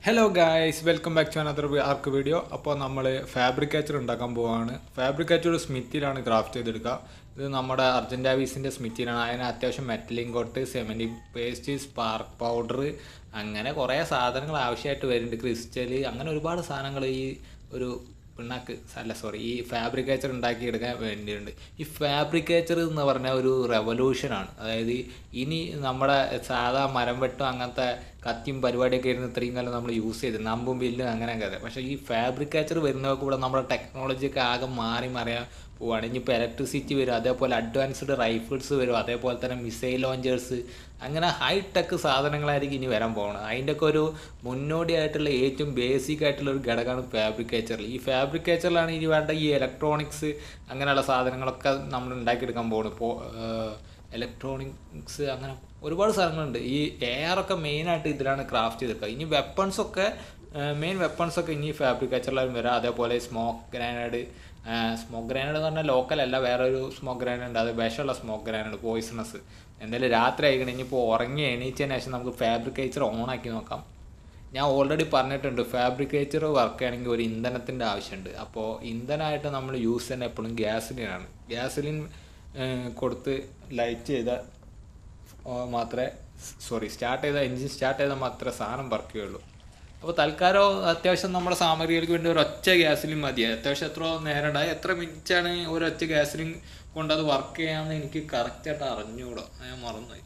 hello guys welcome back to another arc video അപ്പോൾ നമ്മൾ ഫാബ്രിക്കേച്ചർ ഉണ്ടാക്കാൻ പോവാണ് ഫാബ്രിക്കേച്ചർ ഒരു സ്മിത്തിലാണ് ക്രാഫ്റ്റ് ചെയ്തെടുക്കുക ഇത് നമ്മുടെ അർജൻറ്റാവീസിൻ്റെ സ്മിത്തിലാണ് അതിന് അത്യാവശ്യം മെറ്റലിംഗ് കൊട്ട് സെമൻറ്റി പേസ്റ്റ് സ്പാർക്ക് പൗഡർ അങ്ങനെ കുറേ സാധനങ്ങൾ ആവശ്യമായിട്ട് വരുന്നുണ്ട് ക്രിസ്റ്റൽ അങ്ങനെ ഒരുപാട് സാധനങ്ങൾ ഈ ഒരു പിണ്ണാക്ക് അല്ല സോറി ഈ ഫാബ്രിക്കേച്ചർ ഉണ്ടാക്കിയെടുക്കാൻ വേണ്ടിയിട്ടുണ്ട് ഈ ഫാബ്രിക്കേച്ചർ എന്ന് പറഞ്ഞാൽ ഒരു റെവല്യൂഷനാണ് അതായത് ഇനി നമ്മുടെ സാധാ മരം വെട്ടും അങ്ങനത്തെ കത്തിയും പരിപാടിയൊക്കെ ഇരുന്ന് ഇത്രയും കാലം നമ്മൾ യൂസ് ചെയ്ത് നമ്പും ബില്ലും അങ്ങനെയൊക്കെ അതെ പക്ഷേ ഈ ഫാബ്രിക്കേച്ചർ വരുന്നതൊക്കെ കൂടെ നമ്മുടെ ടെക്നോളജിയൊക്കെ ആകെ മാറി മറിയാൻ പോവാണ് ഇനിയിപ്പോൾ ഇലക്ട്രിസിറ്റി വരും അതേപോലെ അഡ്വാൻസ്ഡ് റൈഫിൾസ് വരും അതേപോലെ തന്നെ മിസൈൽ ലോഞ്ചേഴ്സ് അങ്ങനെ ഹൈ ടെക് സാധനങ്ങളായിരിക്കും ഇനി വരാൻ പോകുന്നത് അതിൻ്റെയൊക്കെ ഒരു മുന്നോടിയായിട്ടുള്ള ഏറ്റവും ബേസിക് ആയിട്ടുള്ള ഒരു ഘടകമാണ് ഫാബ്രിക്കേച്ചറിൽ ഈ ഫാബ്രിക്കേച്ചറിലാണ് ഇനി വേണ്ട ഈ ഇലക്ട്രോണിക്സ് അങ്ങനെയുള്ള സാധനങ്ങളൊക്കെ നമ്മൾ ഉണ്ടാക്കിയെടുക്കാൻ പോകുന്നത് ഇപ്പോൾ ഇലക്ട്രോണിക്സ് അങ്ങനെ ഒരുപാട് സാധനങ്ങളുണ്ട് ഈ എയർ ഒക്കെ മെയിനായിട്ട് ഇതിലാണ് ക്രാഫ്റ്റ് ചെയ്തെടുക്കുക ഇനി വെപ്പൺസൊക്കെ മെയിൻ വെപ്പൺസൊക്കെ ഇനി ഫാബ്രിക്കേച്ചറിലായും വരാം അതേപോലെ സ്മോക്ക് ഗ്രാനേഡ് സ്മോക്ക് ഗ്രാനേഡ് എന്ന് പറഞ്ഞാൽ ലോക്കൽ അല്ല വേറെ ഒരു സ്മോക്ക് ഗ്രാനേഡ് ഉണ്ട് അത് വിഷമുള്ള സ്മോക്ക് ഗ്രാനേഡ് പോയിസണസ് എന്തായാലും രാത്രി ആയിക്കണം ഇനിയിപ്പോൾ ഉറങ്ങി എണീച്ചതിന് ശേഷം നമുക്ക് ഫാബ്രിക്കേച്ചർ ഓൺ ആക്കി നോക്കാം ഞാൻ ഓൾറെഡി പറഞ്ഞിട്ടുണ്ട് ഫാബ്രിക്കേച്ചർ വർക്ക് ചെയ്യണമെങ്കിൽ ഒരു ഇന്ധനത്തിൻ്റെ ആവശ്യമുണ്ട് അപ്പോൾ ഇന്ധനമായിട്ട് നമ്മൾ യൂസ് ചെയ്യുന്നത് എപ്പോഴും ഗ്യാസിലിനാണ് ഗ്യാസിലിൻ കൊടുത്ത് ലൈറ്റ് ചെയ്ത മാത്രമേ സോറി സ്റ്റാർട്ട് ചെയ്ത എൻജിൻ സ്റ്റാർട്ട് ചെയ്താൽ മാത്രമേ സാധനം വർക്ക് ചെയ്യുള്ളൂ അപ്പോൾ തൽക്കാലം അത്യാവശ്യം നമ്മുടെ സാമഗ്രികൾക്ക് വേണ്ടി ഒരൊറ്റ ഗ്യാസിലും മതി അത്യാവശ്യം എത്ര നേരണ്ടായി എത്ര മിനിറ്റാണ് ഒരൊറ്റ ഗ്യാസിലും കൊണ്ട് അത് വർക്ക് ചെയ്യാമെന്ന് എനിക്ക് കറക്റ്റായിട്ട് അറിഞ്ഞുകൂടാ ഞാൻ മറന്നുപോയി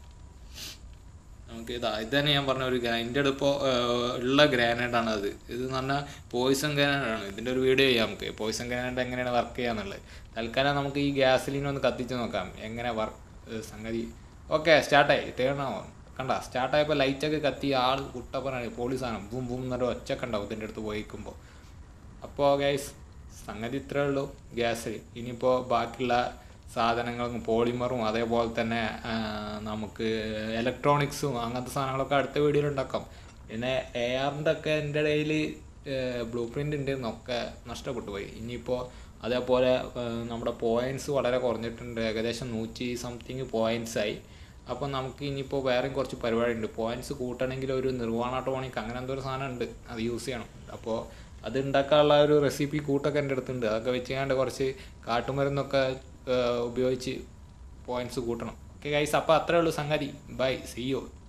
നമുക്ക് ഇതാ ഇത് തന്നെ ഞാൻ പറഞ്ഞ ഒരു എൻ്റെ അടുപ്പോൾ ഉള്ള ഗ്രാനൈഡാണ് അത് ഇത് എന്ന് പറഞ്ഞാൽ പോയിസൺ ഗ്രാനൈഡാണ് ഇതിൻ്റെ ഒരു വീഡിയോ ചെയ്യാം നമുക്ക് പോയിസൺ ഗ്രാനൈഡ് എങ്ങനെയാണ് വർക്ക് ചെയ്യാന്നുള്ളത് തൽക്കാലം നമുക്ക് ഈ ഗ്യാസിലിനെ ഒന്ന് കത്തിച്ച് നോക്കാം എങ്ങനെ വർക്ക് സംഗതി ഓക്കെ സ്റ്റാർട്ടായി ടേൺ ആവാം കണ്ട സ്റ്റാർട്ടായപ്പോൾ ലൈറ്റൊക്കെ കത്തി ആൾ കുട്ടപ്പനാണ് പോളി സാധനം ബൂം ബൂം എന്നൊരു ഒച്ചൊക്കെ ഉണ്ടാവും ഇതിൻ്റെ അടുത്ത് പോയിക്കുമ്പോൾ അപ്പോൾ ഗൈസ് സംഗതി ഇത്രേ ഉള്ളൂ ഗ്യാസിൽ ഇനിയിപ്പോൾ ബാക്കിയുള്ള സാധനങ്ങളും പോളിമറും അതേപോലെ തന്നെ നമുക്ക് ഇലക്ട്രോണിക്സും അങ്ങനത്തെ സാധനങ്ങളൊക്കെ അടുത്ത വീഡിയോയിൽ ഉണ്ടാക്കാം പിന്നെ എ ആറിൻ്റെ ഒക്കെ എൻ്റെ ഇടയിൽ ബ്ലൂ പ്രിൻ്റ് ഉണ്ടെന്നൊക്കെ നഷ്ടപ്പെട്ടു പോയി ഇനിയിപ്പോൾ അതേപോലെ നമ്മുടെ പോയിൻറ്റ്സ് വളരെ കുറഞ്ഞിട്ടുണ്ട് ഏകദേശം നൂറ്റി സംതിങ് പോയിൻറ്റ്സ് ആയി അപ്പോൾ നമുക്ക് ഇനിയിപ്പോൾ വേറെയും കുറച്ച് പരിപാടി ഉണ്ട് പോയിൻറ്റ്സ് കൂട്ടണമെങ്കിൽ ഒരു നിർവ്വാണ ടോണിക് അങ്ങനെ എന്തോ ഒരു സാധനം ഉണ്ട് അത് യൂസ് ചെയ്യണം അപ്പോൾ അത് ഉണ്ടാക്കാനുള്ള ഒരു റെസിപ്പി കൂട്ടൊക്കെ എൻ്റെ അടുത്തുണ്ട് അതൊക്കെ വെച്ചുകൊണ്ട് കുറച്ച് കാട്ടുമരുന്നൊക്കെ ഉപയോഗിച്ച് പോയിൻറ്റ്സ് കൂട്ടണം ഓക്കെ ഗൈസ് അപ്പോൾ അത്രേ ഉള്ളൂ സംഗതി ബൈ സി യു